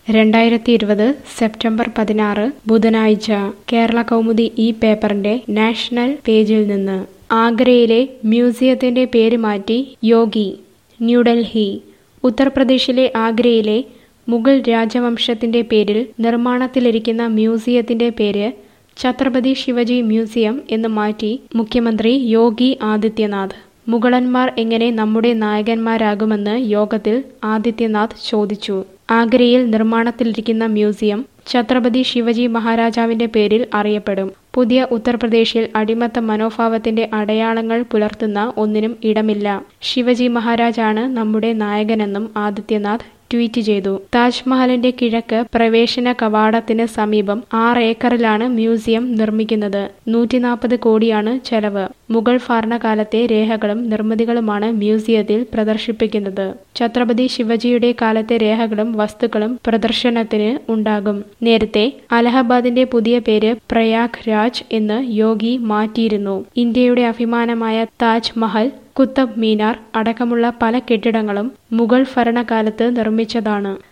രണ്ടായിരത്തി ഇരുപത് സെപ്റ്റംബർ പതിനാറ് ബുധനാഴ്ച കേരള കൗമുദി ഈ പേപ്പറിന്റെ നാഷണൽ പേജിൽ നിന്ന് ആഗ്രയിലെ മ്യൂസിയത്തിന്റെ പേര് മാറ്റി യോഗി ന്യൂഡൽഹി ഉത്തർപ്രദേശിലെ ആഗ്രയിലെ മുഗൾ രാജവംശത്തിന്റെ പേരിൽ നിർമ്മാണത്തിലിരിക്കുന്ന മ്യൂസിയത്തിന്റെ പേര് ഛത്രപതി ശിവജി മ്യൂസിയം എന്ന് മാറ്റി മുഖ്യമന്ത്രി യോഗി ആദിത്യനാഥ് മുഗളന്മാർ എങ്ങനെ നമ്മുടെ നായകന്മാരാകുമെന്ന് യോഗത്തിൽ ആദിത്യനാഥ് ചോദിച്ചു ആഗ്രയിൽ നിർമ്മാണത്തിലിരിക്കുന്ന മ്യൂസിയം ഛത്രപതി ശിവജി മഹാരാജാവിന്റെ പേരിൽ അറിയപ്പെടും പുതിയ ഉത്തർപ്രദേശിൽ അടിമത്ത മനോഭാവത്തിന്റെ അടയാളങ്ങൾ പുലർത്തുന്ന ഒന്നിനും ഇടമില്ല ശിവജി മഹാരാജാണ് നമ്മുടെ നായകനെന്നും ആദിത്യനാഥ് ട്വീറ്റ് ചെയ്തു താജ്മഹലിന്റെ കിഴക്ക് പ്രവേശന കവാടത്തിന് സമീപം ആറ് ഏക്കറിലാണ് മ്യൂസിയം നിർമ്മിക്കുന്നത് നൂറ്റി നാൽപ്പത് കോടിയാണ് ചെലവ് മുഗൾ ഭരണകാലത്തെ രേഖകളും നിർമ്മിതികളുമാണ് മ്യൂസിയത്തിൽ പ്രദർശിപ്പിക്കുന്നത് ഛത്രപതി ശിവജിയുടെ കാലത്തെ രേഖകളും വസ്തുക്കളും പ്രദർശനത്തിന് ഉണ്ടാകും നേരത്തെ അലഹബാദിന്റെ പുതിയ പേര് പ്രയാഗ് രാജ് എന്ന് യോഗി മാറ്റിയിരുന്നു ഇന്ത്യയുടെ അഭിമാനമായ താജ് മഹൽ കുത്തബ് മീനാർ അടക്കമുള്ള പല കെട്ടിടങ്ങളും മുഗൾ ഭരണകാലത്ത് നിർമ്മിച്ചതാണ്